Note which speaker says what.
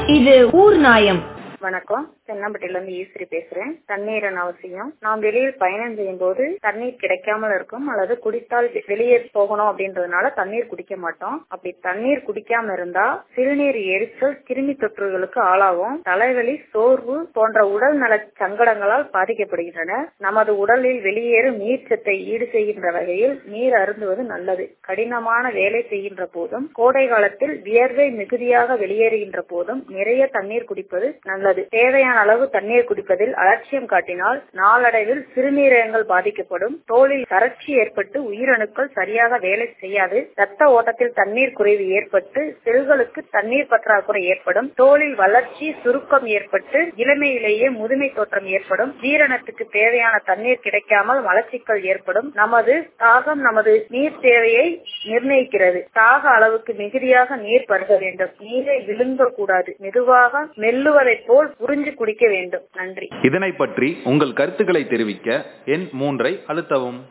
Speaker 1: இது ஊர் நாயம்
Speaker 2: வணக்கம் தென்னம்பட்டியில இருந்து ஈஸ்வரி பேசுறேன் தண்ணீரின் அவசியம் நாம் வெளியில் பயணம் செய்யும் போது தண்ணீர் கிடைக்காமல் இருக்கும் அல்லது குடித்தால் வெ- வெளியே போகணும் அப்படின்றதுனால தண்ணீர் குடிக்க மாட்டோம் அப்படி தண்ணீர் குடிக்காம இருந்தா சிறுநீர் எரிச்சல் கிருமி தொற்றுகளுக்கு ஆளாகும் தலைவலி சோர்வு போன்ற உடல் நல சங்கடங்களால் பாதிக்கப்படுகின்றன நமது உடலில் வெளியேறும் நீர்ச்சத்தை ஈடு செய்கின்ற வகையில் நீர் அருந்துவது நல்லது கடினமான வேலை செய்கின்ற போதும் கோடை காலத்தில் வியர்வை மிகுதியாக வெளியேறுகின்ற போதும் நிறைய தண்ணீர் குடிப்பது நல்லது தேவையான அளவு தண்ணீர் குடிப்பதில் அலட்சியம் காட்டினால் நாளடைவில் சிறுநீரகங்கள் பாதிக்கப்படும் தோலில் வறட்சி ஏற்பட்டு உயிரணுக்கள் சரியாக வேலை செய்யாது ரத்த ஓட்டத்தில் தண்ணீர் குறைவு ஏற்பட்டு செல்களுக்கு தண்ணீர் பற்றாக்குறை ஏற்படும் தோலில் வளர்ச்சி சுருக்கம் ஏற்பட்டு இளமையிலேயே முதுமை தோற்றம் ஏற்படும் ஜீரணத்துக்கு தேவையான தண்ணீர் கிடைக்காமல் மலச்சிக்கல் ஏற்படும் நமது தாகம் நமது நீர் தேவையை நிர்ணயிக்கிறது தாக அளவுக்கு மிகுதியாக நீர் பருக வேண்டும் நீரை விழுங்க கூடாது மெதுவாக மெல்லுவதைப் போல் புரிஞ்சு குடிக்க வேண்டும் நன்றி
Speaker 3: இதனை பற்றி உங்கள் கருத்துக்களை தெரிவிக்க எண் மூன்றை அழுத்தவும்